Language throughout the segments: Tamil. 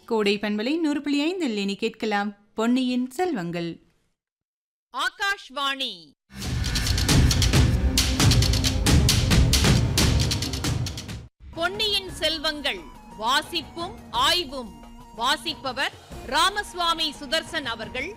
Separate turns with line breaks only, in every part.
கோடை பண்பலை நூறு புள்ளி ஐந்தில் இனி கேட்கலாம் பொன்னியின் செல்வங்கள்
ஆகாஷ்வாணி பொன்னியின் செல்வங்கள் வாசிப்பும் ஆய்வும் வாசிப்பவர் ராமசுவாமி சுதர்சன் அவர்கள்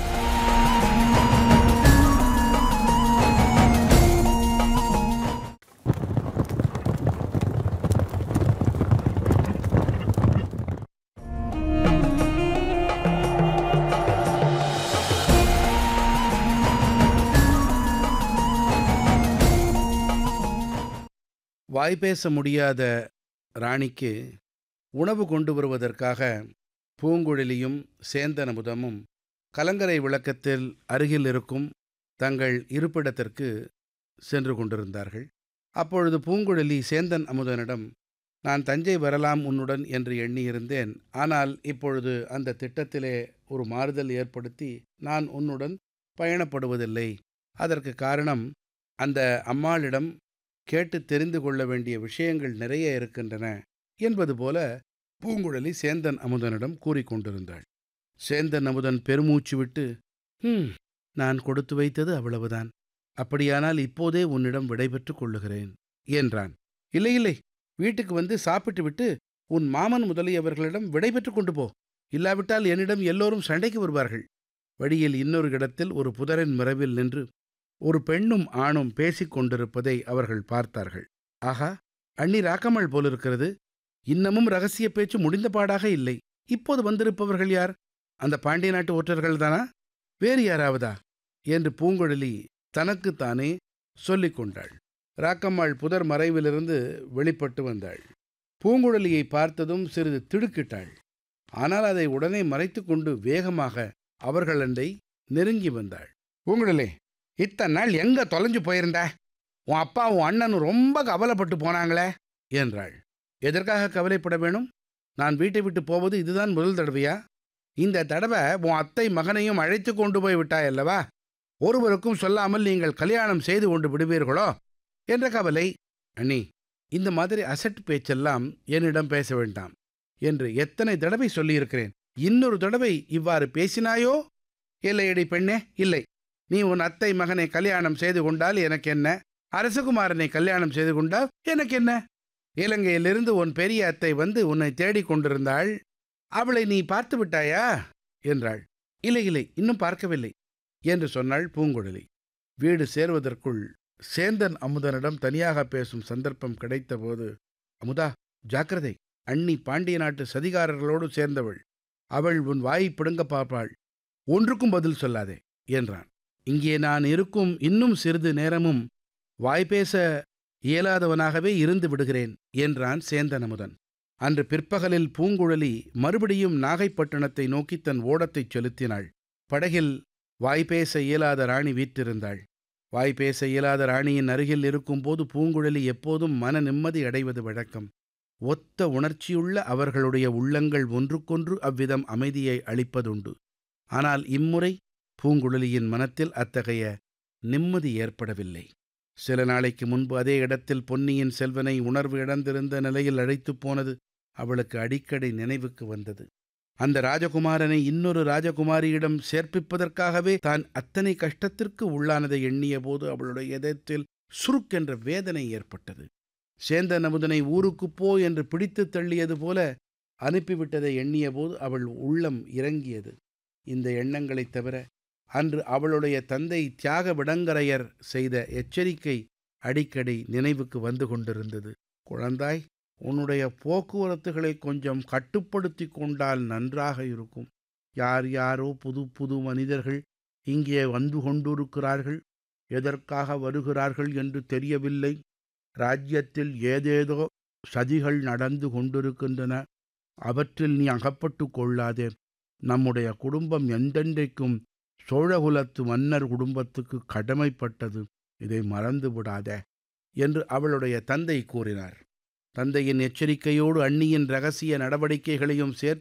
வாய்பேச முடியாத ராணிக்கு உணவு கொண்டு வருவதற்காக பூங்குழலியும் சேந்தனமுதமும் கலங்கரை விளக்கத்தில் அருகில் இருக்கும் தங்கள் இருப்பிடத்திற்கு சென்று கொண்டிருந்தார்கள் அப்பொழுது பூங்குழலி சேந்தன் அமுதனிடம் நான் தஞ்சை வரலாம் உன்னுடன் என்று எண்ணியிருந்தேன் ஆனால் இப்பொழுது அந்த திட்டத்திலே ஒரு மாறுதல் ஏற்படுத்தி நான் உன்னுடன் பயணப்படுவதில்லை அதற்கு காரணம் அந்த அம்மாளிடம் கேட்டு தெரிந்து கொள்ள வேண்டிய விஷயங்கள் நிறைய இருக்கின்றன என்பது போல பூங்குழலி சேந்தன் அமுதனிடம் கூறிக்கொண்டிருந்தாள் சேந்தன் அமுதன் பெருமூச்சு விட்டு ஹம் நான் கொடுத்து வைத்தது அவ்வளவுதான் அப்படியானால் இப்போதே உன்னிடம் விடைபெற்றுக் கொள்ளுகிறேன் என்றான் இல்லை இல்லை வீட்டுக்கு வந்து சாப்பிட்டு விட்டு உன் மாமன் முதலியவர்களிடம் விடைபெற்றுக் கொண்டு போ இல்லாவிட்டால் என்னிடம் எல்லோரும் சண்டைக்கு வருவார்கள் வழியில் இன்னொரு இடத்தில் ஒரு புதரின் மறைவில் நின்று ஒரு பெண்ணும் ஆணும் பேசிக் கொண்டிருப்பதை அவர்கள் பார்த்தார்கள் ஆகா அண்ணி ராக்கம்மாள் போலிருக்கிறது இன்னமும் ரகசிய பேச்சு முடிந்த பாடாக இல்லை இப்போது வந்திருப்பவர்கள் யார் அந்த பாண்டிய நாட்டு ஒற்றர்கள் தானா வேறு யாராவதா என்று பூங்குழலி தனக்குத்தானே சொல்லிக் கொண்டாள் ராக்கம்மாள் புதர் மறைவிலிருந்து வெளிப்பட்டு வந்தாள் பூங்குழலியை பார்த்ததும் சிறிது திடுக்கிட்டாள் ஆனால் அதை உடனே மறைத்து கொண்டு வேகமாக அவர்களண்டை நெருங்கி வந்தாள் பூங்குழலே இத்தனை நாள் எங்க தொலைஞ்சு போயிருந்த உன் அப்பா உன் அண்ணனும் ரொம்ப கவலைப்பட்டு போனாங்களே என்றாள் எதற்காக கவலைப்பட வேணும் நான் வீட்டை விட்டு போவது இதுதான் முதல் தடவையா இந்த தடவை உன் அத்தை மகனையும் அழைத்து கொண்டு போய் விட்டாய் அல்லவா ஒருவருக்கும் சொல்லாமல் நீங்கள் கல்யாணம் செய்து கொண்டு விடுவீர்களோ என்ற கவலை அண்ணி இந்த மாதிரி அசட் பேச்செல்லாம் என்னிடம் பேச வேண்டாம் என்று எத்தனை தடவை சொல்லியிருக்கிறேன் இன்னொரு தடவை இவ்வாறு பேசினாயோ இல்லையடி பெண்ணே இல்லை நீ உன் அத்தை மகனை கல்யாணம் செய்து கொண்டால் எனக்கு என்ன அரசகுமாரனை கல்யாணம் செய்து கொண்டால் எனக்கு என்ன இலங்கையிலிருந்து உன் பெரிய அத்தை வந்து உன்னை தேடிக் கொண்டிருந்தாள் அவளை நீ பார்த்து விட்டாயா என்றாள் இல்லை இல்லை இன்னும் பார்க்கவில்லை என்று சொன்னாள் பூங்குழலி வீடு சேர்வதற்குள் சேந்தன் அமுதனிடம் தனியாக பேசும் சந்தர்ப்பம் கிடைத்தபோது அமுதா ஜாக்கிரதை அண்ணி பாண்டிய நாட்டு சதிகாரர்களோடு சேர்ந்தவள் அவள் உன் வாயை பிடுங்க பார்ப்பாள் ஒன்றுக்கும் பதில் சொல்லாதே என்றான் இங்கே நான் இருக்கும் இன்னும் சிறிது நேரமும் வாய்பேச இயலாதவனாகவே இருந்து விடுகிறேன் என்றான் சேந்தனமுதன் அன்று பிற்பகலில் பூங்குழலி மறுபடியும் நாகைப்பட்டினத்தை நோக்கி தன் ஓடத்தைச் செலுத்தினாள் படகில் வாய்பேச இயலாத ராணி வீற்றிருந்தாள் வாய்பேச இயலாத ராணியின் அருகில் இருக்கும்போது பூங்குழலி எப்போதும் மன நிம்மதி அடைவது வழக்கம் ஒத்த உணர்ச்சியுள்ள அவர்களுடைய உள்ளங்கள் ஒன்றுக்கொன்று அவ்விதம் அமைதியை அளிப்பதுண்டு ஆனால் இம்முறை பூங்குழலியின் மனத்தில் அத்தகைய நிம்மதி ஏற்படவில்லை சில நாளைக்கு முன்பு அதே இடத்தில் பொன்னியின் செல்வனை உணர்வு இழந்திருந்த நிலையில் அழைத்துப் போனது அவளுக்கு அடிக்கடி நினைவுக்கு வந்தது அந்த ராஜகுமாரனை இன்னொரு ராஜகுமாரியிடம் சேர்ப்பிப்பதற்காகவே தான் அத்தனை கஷ்டத்திற்கு உள்ளானதை எண்ணிய போது அவளுடைய இதயத்தில் சுருக்கென்ற வேதனை ஏற்பட்டது சேந்தன் அமுதனை ஊருக்குப் போ என்று பிடித்து தள்ளியது போல அனுப்பிவிட்டதை எண்ணிய போது அவள் உள்ளம் இறங்கியது இந்த எண்ணங்களைத் தவிர அன்று அவளுடைய தந்தை தியாக விடங்கரையர் செய்த எச்சரிக்கை அடிக்கடி நினைவுக்கு வந்து கொண்டிருந்தது குழந்தாய் உன்னுடைய போக்குவரத்துகளை கொஞ்சம் கட்டுப்படுத்தி கொண்டால் நன்றாக இருக்கும் யார் யாரோ புது புது மனிதர்கள் இங்கே வந்து கொண்டிருக்கிறார்கள் எதற்காக வருகிறார்கள் என்று தெரியவில்லை ராஜ்யத்தில் ஏதேதோ சதிகள் நடந்து கொண்டிருக்கின்றன அவற்றில் நீ அகப்பட்டு கொள்ளாதே நம்முடைய குடும்பம் எந்தெண்டைக்கும் சோழகுலத்து மன்னர் குடும்பத்துக்கு கடமைப்பட்டது இதை மறந்து விடாதே என்று அவளுடைய தந்தை கூறினார் தந்தையின் எச்சரிக்கையோடு அண்ணியின் ரகசிய நடவடிக்கைகளையும் சேர்த்து